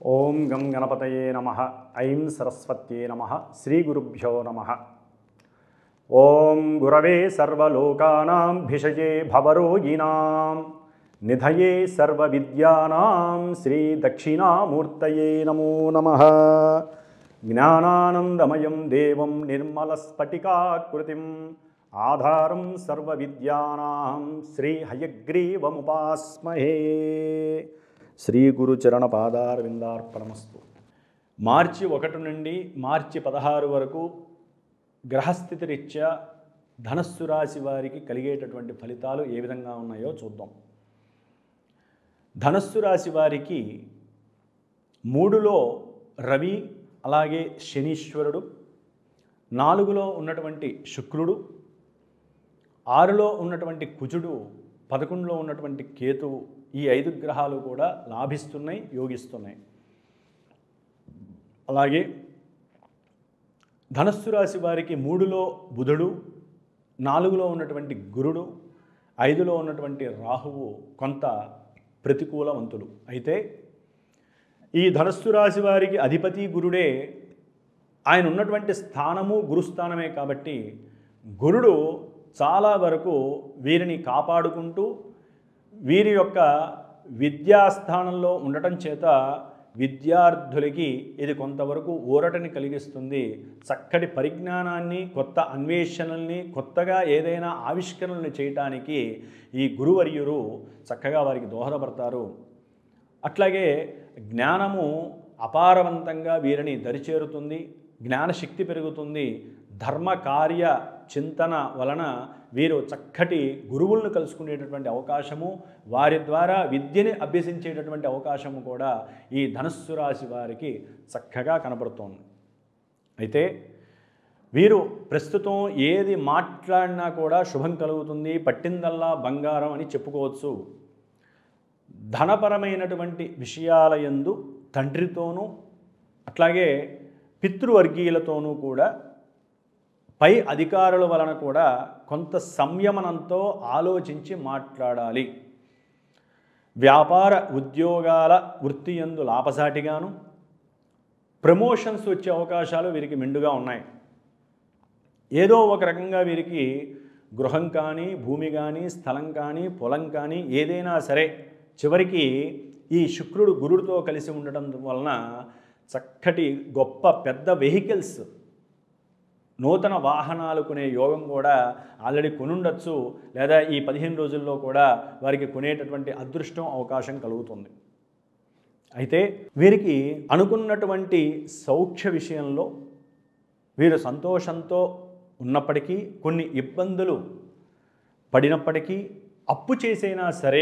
ఓం గం గణపతయే నమ ఐం సరస్వత్యే నమ శ్రీ గురుభ్యో నమ ఓం గురవే సర్వలోకానాం భిషజే భవరోగిణాం నిధయే సర్వవిద్యానాం శ్రీ దక్షిణామూర్తయే నమో నమ జ్ఞానానందమయం దేవం నిర్మలస్ఫటికాకృతిం ఆధారం సర్వవిద్యానాం శ్రీ హయగ్రీవముపాస్మహే శ్రీ గురు చరణ పాదారవిందార్పణమస్తు మార్చి ఒకటి నుండి మార్చి పదహారు వరకు గ్రహస్థితి రీత్యా ధనస్సు రాశి వారికి కలిగేటటువంటి ఫలితాలు ఏ విధంగా ఉన్నాయో చూద్దాం ధనస్సు రాశి వారికి మూడులో రవి అలాగే శనీశ్వరుడు నాలుగులో ఉన్నటువంటి శుక్రుడు ఆరులో ఉన్నటువంటి కుజుడు పదకొండులో ఉన్నటువంటి కేతువు ఈ ఐదు గ్రహాలు కూడా లాభిస్తున్నాయి యోగిస్తున్నాయి అలాగే ధనస్సు రాశి వారికి మూడులో బుధుడు నాలుగులో ఉన్నటువంటి గురుడు ఐదులో ఉన్నటువంటి రాహువు కొంత ప్రతికూలవంతులు అయితే ఈ ధనస్సు రాశి వారికి అధిపతి గురుడే ఆయన ఉన్నటువంటి స్థానము గురుస్థానమే కాబట్టి గురుడు చాలా వరకు వీరిని కాపాడుకుంటూ వీరి యొక్క విద్యాస్థానంలో ఉండటం చేత విద్యార్థులకి ఇది కొంతవరకు ఊరటని కలిగిస్తుంది చక్కటి పరిజ్ఞానాన్ని కొత్త అన్వేషణల్ని కొత్తగా ఏదైనా ఆవిష్కరణలు చేయటానికి ఈ గురువర్యులు చక్కగా వారికి దోహదపడతారు అట్లాగే జ్ఞానము అపారవంతంగా వీరిని దరిచేరుతుంది జ్ఞానశక్తి పెరుగుతుంది ధర్మ కార్య చింతన వలన వీరు చక్కటి గురువులను కలుసుకునేటటువంటి అవకాశము వారి ద్వారా విద్యని అభ్యసించేటటువంటి అవకాశము కూడా ఈ ధనుస్సు రాశి వారికి చక్కగా కనబడుతోంది అయితే వీరు ప్రస్తుతం ఏది మాట్లాడినా కూడా శుభం కలుగుతుంది పట్టిందల్లా బంగారం అని చెప్పుకోవచ్చు ధనపరమైనటువంటి విషయాల యందు తండ్రితోనూ అట్లాగే పితృవర్గీయులతోనూ కూడా పై అధికారుల వలన కూడా కొంత సంయమనంతో ఆలోచించి మాట్లాడాలి వ్యాపార ఉద్యోగాల వృత్తి యందు లాభసాటిగాను ప్రమోషన్స్ వచ్చే అవకాశాలు వీరికి మెండుగా ఉన్నాయి ఏదో ఒక రకంగా వీరికి గృహం కానీ భూమి కానీ స్థలం కానీ పొలం కానీ ఏదైనా సరే చివరికి ఈ శుక్రుడు గురుడితో కలిసి ఉండటం వలన చక్కటి గొప్ప పెద్ద వెహికల్స్ నూతన వాహనాలు కొనే యోగం కూడా ఆల్రెడీ కొనుండొచ్చు లేదా ఈ పదిహేను రోజుల్లో కూడా వారికి కొనేటటువంటి అదృష్టం అవకాశం కలుగుతుంది అయితే వీరికి అనుకున్నటువంటి సౌఖ్య విషయంలో వీరు సంతోషంతో ఉన్నప్పటికీ కొన్ని ఇబ్బందులు పడినప్పటికీ అప్పు చేసైనా సరే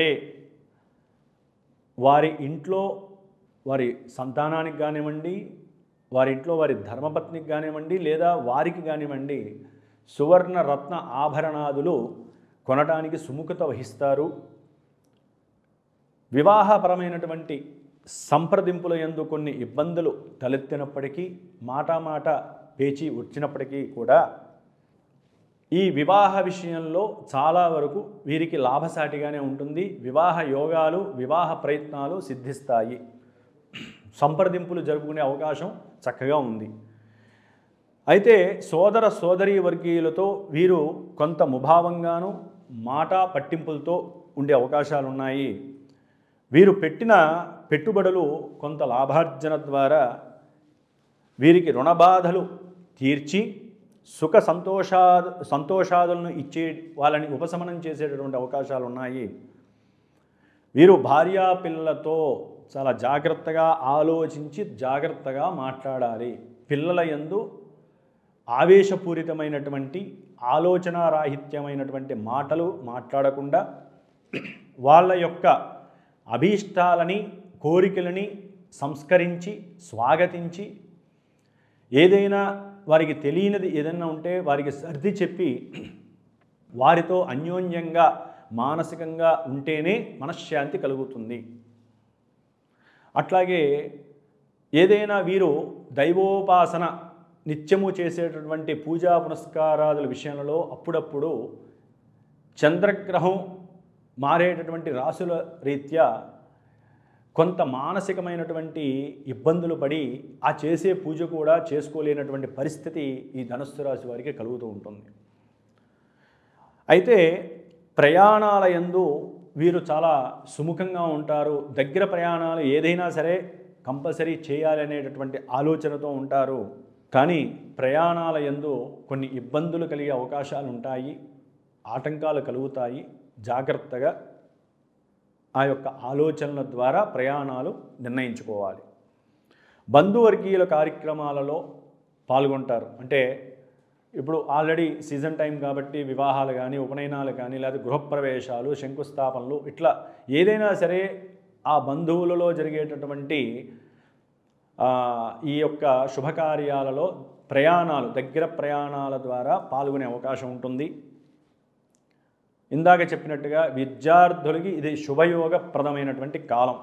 వారి ఇంట్లో వారి సంతానానికి కానివ్వండి వారి ఇంట్లో వారి ధర్మపత్నికి కానివ్వండి లేదా వారికి కానివ్వండి సువర్ణ రత్న ఆభరణాదులు కొనటానికి సుముఖత వహిస్తారు వివాహపరమైనటువంటి సంప్రదింపుల యందు కొన్ని ఇబ్బందులు తలెత్తినప్పటికీ మాటామాట పేచి వచ్చినప్పటికీ కూడా ఈ వివాహ విషయంలో చాలా వరకు వీరికి లాభసాటిగానే ఉంటుంది వివాహ యోగాలు వివాహ ప్రయత్నాలు సిద్ధిస్తాయి సంప్రదింపులు జరుపుకునే అవకాశం చక్కగా ఉంది అయితే సోదర సోదరీ వర్గీయులతో వీరు కొంత ముభావంగాను మాట పట్టింపులతో ఉండే అవకాశాలు ఉన్నాయి వీరు పెట్టిన పెట్టుబడులు కొంత లాభార్జన ద్వారా వీరికి రుణబాధలు తీర్చి సుఖ సంతోషా సంతోషాదులను ఇచ్చే వాళ్ళని ఉపశమనం చేసేటటువంటి అవకాశాలు ఉన్నాయి వీరు భార్యా పిల్లలతో చాలా జాగ్రత్తగా ఆలోచించి జాగ్రత్తగా మాట్లాడాలి పిల్లల యందు ఆవేశపూరితమైనటువంటి ఆలోచనారాహిత్యమైనటువంటి మాటలు మాట్లాడకుండా వాళ్ళ యొక్క అభీష్టాలని కోరికలని సంస్కరించి స్వాగతించి ఏదైనా వారికి తెలియనిది ఏదైనా ఉంటే వారికి సర్ది చెప్పి వారితో అన్యోన్యంగా మానసికంగా ఉంటేనే మనశ్శాంతి కలుగుతుంది అట్లాగే ఏదైనా వీరు దైవోపాసన నిత్యము చేసేటటువంటి పూజా పునస్కారాదుల విషయంలో అప్పుడప్పుడు చంద్రగ్రహం మారేటటువంటి రాసుల రీత్యా కొంత మానసికమైనటువంటి ఇబ్బందులు పడి ఆ చేసే పూజ కూడా చేసుకోలేనటువంటి పరిస్థితి ఈ ధనుస్సు రాశి వారికి కలుగుతూ ఉంటుంది అయితే ప్రయాణాల యందు వీరు చాలా సుముఖంగా ఉంటారు దగ్గర ప్రయాణాలు ఏదైనా సరే కంపల్సరీ చేయాలి అనేటటువంటి ఆలోచనతో ఉంటారు కానీ ప్రయాణాల యందు కొన్ని ఇబ్బందులు కలిగే అవకాశాలు ఉంటాయి ఆటంకాలు కలుగుతాయి జాగ్రత్తగా ఆ యొక్క ఆలోచనల ద్వారా ప్రయాణాలు నిర్ణయించుకోవాలి బంధువర్గీయుల కార్యక్రమాలలో పాల్గొంటారు అంటే ఇప్పుడు ఆల్రెడీ సీజన్ టైం కాబట్టి వివాహాలు కానీ ఉపనయనాలు కానీ లేదా గృహప్రవేశాలు శంకుస్థాపనలు ఇట్లా ఏదైనా సరే ఆ బంధువులలో జరిగేటటువంటి ఆ, ఈ యొక్క శుభకార్యాలలో ప్రయాణాలు దగ్గర ప్రయాణాల ద్వారా పాల్గొనే అవకాశం ఉంటుంది ఇందాక చెప్పినట్టుగా విద్యార్థులకి ఇది శుభయోగప్రదమైనటువంటి కాలం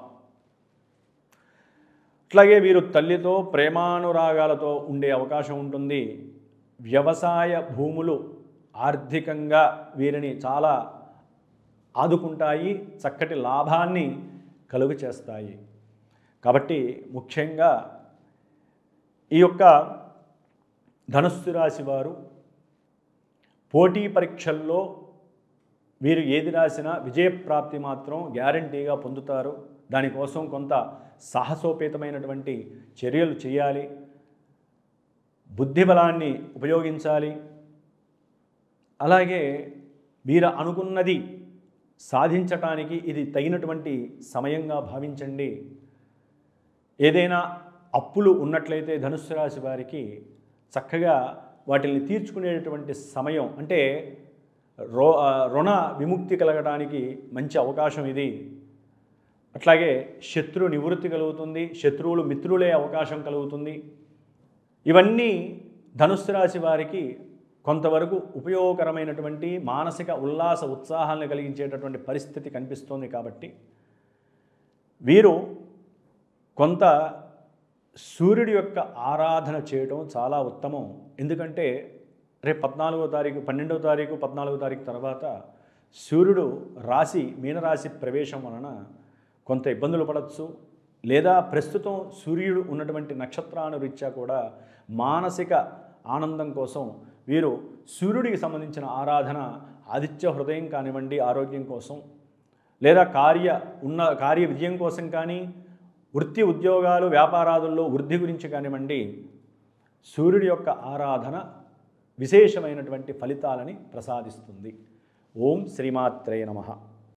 అట్లాగే వీరు తల్లితో ప్రేమానురాగాలతో ఉండే అవకాశం ఉంటుంది వ్యవసాయ భూములు ఆర్థికంగా వీరిని చాలా ఆదుకుంటాయి చక్కటి లాభాన్ని కలుగు చేస్తాయి కాబట్టి ముఖ్యంగా ఈ యొక్క ధనుస్సు రాశి వారు పోటీ పరీక్షల్లో వీరు ఏది రాసినా విజయప్రాప్తి మాత్రం గ్యారంటీగా పొందుతారు దానికోసం కొంత సాహసోపేతమైనటువంటి చర్యలు చేయాలి బుద్ధిబలాన్ని ఉపయోగించాలి అలాగే వీరు అనుకున్నది సాధించటానికి ఇది తగినటువంటి సమయంగా భావించండి ఏదైనా అప్పులు ఉన్నట్లయితే ధనుస్సు రాశి వారికి చక్కగా వాటిని తీర్చుకునేటటువంటి సమయం అంటే రో ఆ, రుణ విముక్తి కలగడానికి మంచి అవకాశం ఇది అట్లాగే శత్రు నివృత్తి కలుగుతుంది శత్రువులు మిత్రులే అవకాశం కలుగుతుంది ఇవన్నీ ధనుస్సు రాశి వారికి కొంతవరకు ఉపయోగకరమైనటువంటి మానసిక ఉల్లాస ఉత్సాహాలను కలిగించేటటువంటి పరిస్థితి కనిపిస్తోంది కాబట్టి వీరు కొంత సూర్యుడి యొక్క ఆరాధన చేయటం చాలా ఉత్తమం ఎందుకంటే రేపు పద్నాలుగో తారీఖు పన్నెండవ తారీఖు పద్నాలుగో తారీఖు తర్వాత సూర్యుడు రాశి మీనరాశి ప్రవేశం వలన కొంత ఇబ్బందులు పడవచ్చు లేదా ప్రస్తుతం సూర్యుడు ఉన్నటువంటి నక్షత్రాను రీత్యా కూడా మానసిక ఆనందం కోసం వీరు సూర్యుడికి సంబంధించిన ఆరాధన ఆదిత్య హృదయం కానివ్వండి ఆరోగ్యం కోసం లేదా కార్య ఉన్న కార్య విజయం కోసం కానీ వృత్తి ఉద్యోగాలు వ్యాపారాదుల్లో వృద్ధి గురించి కానివ్వండి సూర్యుడి యొక్క ఆరాధన విశేషమైనటువంటి ఫలితాలని ప్రసాదిస్తుంది ఓం శ్రీమాత్రే నమః